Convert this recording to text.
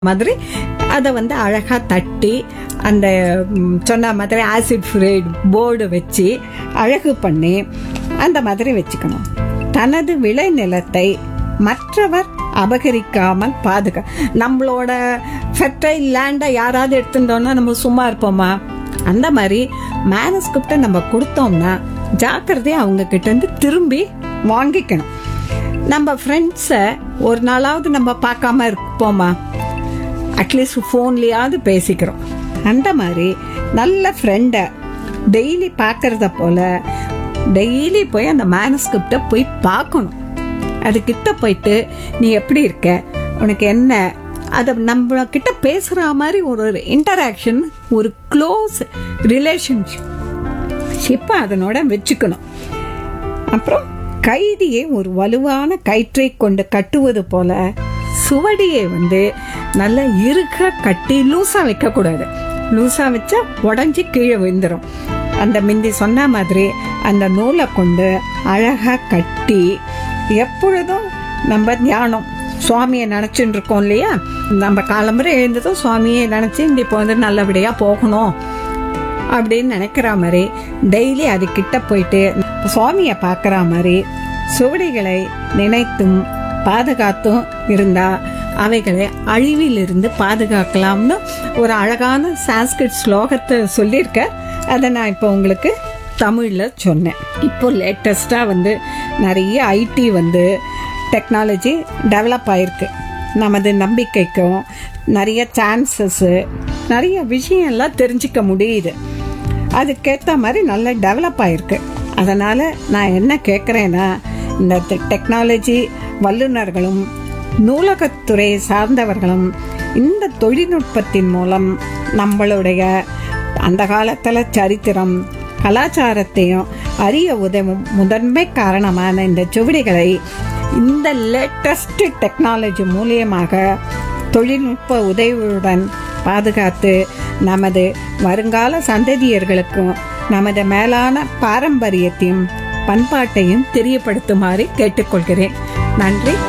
மாதிரி அதை வந்து அழகா தட்டி அந்த ம், சொன்ன மாதிரி ஆசிட் ஃப்ரீ போர்டு வச்சு அழகு பண்ணி அந்த மாதிரி வச்சுக்கணும் தனது விளை நிலத்தை மற்றவர் அபகரிக்காமல் பாதுகா நம்மளோட ஃபெர்டைல் லேண்டை யாராவது எடுத்துட்டோம்னா நம்ம சும்மா இருப்போமா அந்த மாதிரி மேனஸ்கிரிப்டை நம்ம கொடுத்தோம்னா ஜாக்கிரதையா அவங்க கிட்ட இருந்து திரும்பி வாங்கிக்கணும் நம்ம ஃப்ரெண்ட்ஸை ஒரு நாளாவது நம்ம பார்க்காம இருப்போமா அட்லீஸ்ட் ஃபோன்லேயாவது பேசிக்கிறோம் அந்த மாதிரி நல்ல ஃப்ரெண்டை டெய்லி பார்க்கறத போல டெய்லி போய் அந்த மேனஸ்கிரிப்டை போய் பார்க்கணும் அது கிட்ட போயிட்டு நீ எப்படி இருக்க உனக்கு என்ன அதை நம்ம கிட்ட பேசுற மாதிரி ஒரு இன்டராக்ஷன் ஒரு க்ளோஸ் ரிலேஷன்ஷிப் ஷிப்பை அதனோட வச்சுக்கணும் அப்புறம் கைதியை ஒரு வலுவான கயிற்றை கொண்டு கட்டுவது போல சுவடியை வந்து நல்லா இறுக கட்டி லூசா வைக்க கூடாது லூசா வச்சா உடஞ்சி கீழே விழுந்துரும் அந்த மிந்தி சொன்ன மாதிரி அந்த நூலை கொண்டு அழகா கட்டி எப்பொழுதும் நம்ம தியானம் சுவாமியை நினைச்சுட்டு இருக்கோம் இல்லையா நம்ம காலம்பரை எழுந்ததும் சுவாமியை நினைச்சு இந்த இப்போ வந்து நல்லபடியா போகணும் அப்படின்னு நினைக்கிற மாதிரி டெய்லி அது கிட்ட போயிட்டு சுவாமியை பார்க்குற மாதிரி சுவடிகளை நினைத்தும் பாதுகாத்தும் இருந்தா அவைகளை அழிவிலிருந்து பாதுகாக்கலாம்னு ஒரு அழகான சான்ஸ்கிரிட் ஸ்லோகத்தை சொல்லியிருக்க அதை நான் இப்போ உங்களுக்கு தமிழில் சொன்னேன் இப்போ லேட்டஸ்டாக வந்து நிறைய ஐடி வந்து டெக்னாலஜி டெவலப் ஆயிருக்கு நமது நம்பிக்கைக்கும் நிறைய சான்சஸ்ஸு நிறைய விஷயம்லாம் தெரிஞ்சுக்க முடியுது அதுக்கேற்ற மாதிரி நல்லா டெவலப் ஆயிருக்கு அதனால் நான் என்ன கேட்குறேன்னா இந்த டெக்னாலஜி வல்லுநர்களும் நூலகத்துறை சார்ந்தவர்களும் இந்த தொழில்நுட்பத்தின் மூலம் நம்மளுடைய அந்த காலத்தில் சரித்திரம் கலாச்சாரத்தையும் அறிய உதவும் முதன்மை காரணமான இந்த சுவடிகளை இந்த லேட்டஸ்ட் டெக்னாலஜி மூலியமாக தொழில்நுட்ப உதவியுடன் பாதுகாத்து நமது வருங்கால சந்ததியர்களுக்கும் நமது மேலான பாரம்பரியத்தையும் பண்பாட்டையும் தெரியப்படுத்துமாறு கேட்டுக்கொள்கிறேன் நன்றி